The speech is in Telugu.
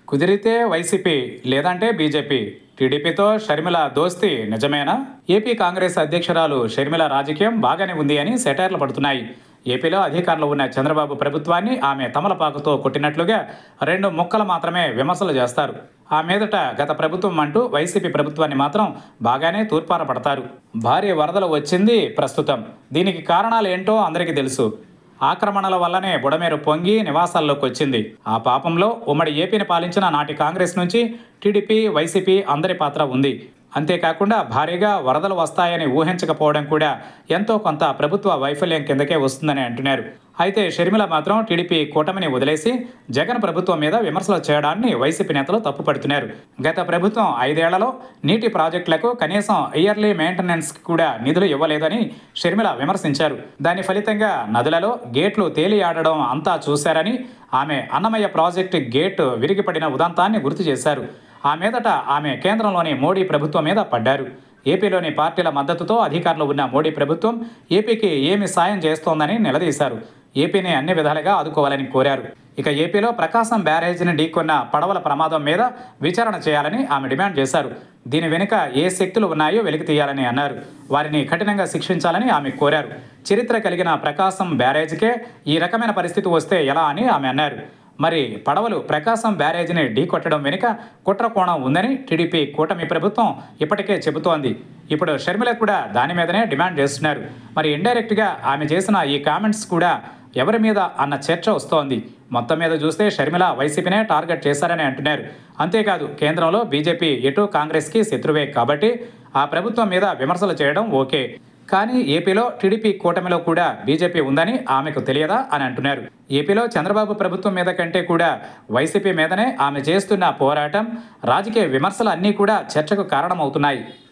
కుదిరితే వైసీపీ లేదంటే బీజేపీ టీడీపీతో షర్మిల దోస్తి నిజమేనా ఏపీ కాంగ్రెస్ అధ్యక్షురాలు షర్మిల రాజకీయం బాగానే ఉంది అని సెటైర్లు పడుతున్నాయి ఏపీలో అధికారంలో ఉన్న చంద్రబాబు ప్రభుత్వాన్ని ఆమె తమలపాకుతో కొట్టినట్లుగా రెండు ముక్కలు మాత్రమే విమర్శలు చేస్తారు ఆ మీదట గత ప్రభుత్వం అంటూ వైసీపీ ప్రభుత్వాన్ని మాత్రం బాగానే తూర్పార పడతారు భారీ వరదలు వచ్చింది ప్రస్తుతం దీనికి కారణాలు ఏంటో అందరికీ తెలుసు ఆక్రమణల వల్లనే బుడమేరు పొంగి నివాసాల్లోకి వచ్చింది ఆ పాపంలో ఉమ్మడి ఏపీని పాలించిన నాటి కాంగ్రెస్ నుంచి టీడీపీ వైసీపీ అందరి పాత్ర ఉంది అంతేకాకుండా భారీగా వరదలు వస్తాయని ఊహించకపోవడం కూడా ఎంతో కొంత ప్రభుత్వ వైఫల్యం కిందకే వస్తుందని అంటున్నారు అయితే షర్మిల మాత్రం టీడీపీ కూటమిని వదిలేసి జగన్ ప్రభుత్వం మీద విమర్శలు చేయడాన్ని వైసీపీ నేతలు తప్పుపడుతున్నారు గత ప్రభుత్వం ఐదేళ్లలో నీటి ప్రాజెక్టులకు కనీసం ఇయర్లీ మెయింటెనెన్స్ కూడా నిధులు ఇవ్వలేదని షర్మిల విమర్శించారు దాని ఫలితంగా నదులలో గేట్లు తేలియాడడం అంతా చూశారని ఆమె అన్నమయ్య ప్రాజెక్టు గేటు విరిగిపడిన ఉదంతాన్ని గుర్తు చేశారు ఆ మీదట ఆమె కేంద్రంలోని మోడీ ప్రభుత్వం మీద పడ్డారు ఏపీలోని పార్టీల మద్దతుతో అధికారంలో ఉన్న మోడీ ప్రభుత్వం ఏపీకి ఏమి సాయం చేస్తోందని నిలదీశారు ఏపీని అన్ని విధాలుగా ఆదుకోవాలని కోరారు ఇక ఏపీలో ప్రకాశం బ్యారేజీని ఢీకొన్న పడవల ప్రమాదం మీద విచారణ చేయాలని ఆమె డిమాండ్ చేశారు దీని వెనుక ఏ శక్తులు ఉన్నాయో వెలికి తీయాలని అన్నారు వారిని కఠినంగా శిక్షించాలని ఆమె కోరారు చరిత్ర కలిగిన ప్రకాశం బ్యారేజ్కే ఈ రకమైన పరిస్థితి వస్తే ఎలా అని ఆమె అన్నారు మరి పడవలు ప్రకాశం బ్యారేజీని ఢీకొట్టడం వెనుక కుట్ర కోణం ఉందని టీడీపీ కూటమి ప్రభుత్వం ఇప్పటికే చెబుతోంది ఇప్పుడు షర్మిల కూడా దాని మీదనే డిమాండ్ చేస్తున్నారు మరి ఇండైరెక్ట్గా ఆమె చేసిన ఈ కామెంట్స్ కూడా ఎవరి మీద అన్న చర్చ వస్తోంది మొత్తం మీద చూస్తే షర్మిల వైసీపీనే టార్గెట్ చేశారని అంటున్నారు అంతేకాదు కేంద్రంలో బీజేపీ ఎటు కాంగ్రెస్కి శత్రువే కాబట్టి ఆ ప్రభుత్వం మీద విమర్శలు చేయడం ఓకే కానీ ఏపీలో టీడీపీ కూటమిలో కూడా బీజేపీ ఉందని ఆమెకు తెలియదా అని అంటున్నారు ఏపీలో చంద్రబాబు ప్రభుత్వం మీద కంటే కూడా వైసీపీ మీదనే ఆమె చేస్తున్న పోరాటం రాజకీయ విమర్శలు అన్నీ కూడా చర్చకు కారణమవుతున్నాయి